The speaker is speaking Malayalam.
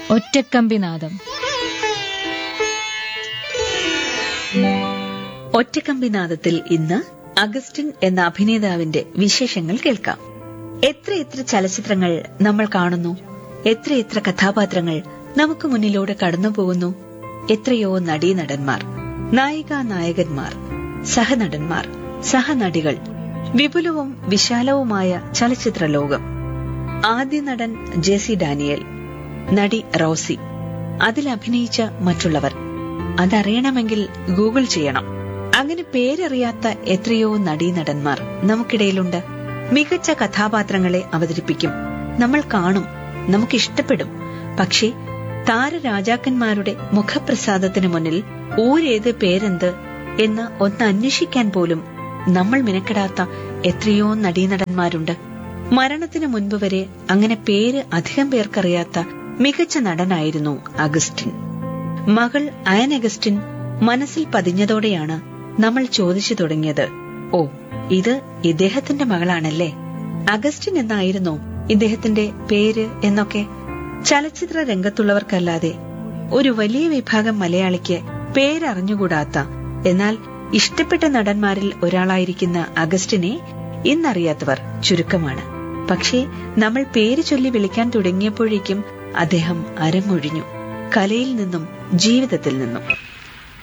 ഒറ്റക്കമ്പിനാദം ഒറ്റക്കമ്പിനാദത്തിൽ ഇന്ന് അഗസ്റ്റിൻ എന്ന അഭിനേതാവിന്റെ വിശേഷങ്ങൾ കേൾക്കാം എത്രയെത്ര ചലച്ചിത്രങ്ങൾ നമ്മൾ കാണുന്നു എത്രയെത്ര കഥാപാത്രങ്ങൾ നമുക്ക് മുന്നിലൂടെ കടന്നുപോകുന്നു എത്രയോ നടീനടന്മാർ നായിക നായകന്മാർ സഹനടന്മാർ സഹനടികൾ വിപുലവും വിശാലവുമായ ചലച്ചിത്ര ലോകം ആദ്യ നടൻ ജെസി ഡാനിയൽ നടി റോസി അതിൽ അഭിനയിച്ച മറ്റുള്ളവർ അതറിയണമെങ്കിൽ ഗൂഗിൾ ചെയ്യണം അങ്ങനെ പേരറിയാത്ത എത്രയോ നടീനടന്മാർ നമുക്കിടയിലുണ്ട് മികച്ച കഥാപാത്രങ്ങളെ അവതരിപ്പിക്കും നമ്മൾ കാണും നമുക്കിഷ്ടപ്പെടും പക്ഷേ താരരാജാക്കന്മാരുടെ മുഖപ്രസാദത്തിന് മുന്നിൽ ഊരേത് പേരെന്ത് എന്ന് ഒന്ന് അന്വേഷിക്കാൻ പോലും നമ്മൾ മിനക്കെടാത്ത എത്രയോ നടീനടന്മാരുണ്ട് മരണത്തിന് മുൻപ് വരെ അങ്ങനെ പേര് അധികം പേർക്കറിയാത്ത മികച്ച നടനായിരുന്നു അഗസ്റ്റിൻ മകൾ അയൻ അഗസ്റ്റിൻ മനസ്സിൽ പതിഞ്ഞതോടെയാണ് നമ്മൾ ചോദിച്ചു തുടങ്ങിയത് ഓ ഇത് ഇദ്ദേഹത്തിന്റെ മകളാണല്ലേ അഗസ്റ്റിൻ എന്നായിരുന്നോ ഇദ്ദേഹത്തിന്റെ പേര് എന്നൊക്കെ ചലച്ചിത്ര രംഗത്തുള്ളവർക്കല്ലാതെ ഒരു വലിയ വിഭാഗം മലയാളിക്ക് പേരറിഞ്ഞുകൂടാത്ത എന്നാൽ ഇഷ്ടപ്പെട്ട നടന്മാരിൽ ഒരാളായിരിക്കുന്ന അഗസ്റ്റിനെ ഇന്നറിയാത്തവർ ചുരുക്കമാണ് പക്ഷേ നമ്മൾ പേര് ചൊല്ലി വിളിക്കാൻ തുടങ്ങിയപ്പോഴേക്കും അദ്ദേഹം അരങ്ങൊഴിഞ്ഞു കലയിൽ നിന്നും ജീവിതത്തിൽ നിന്നും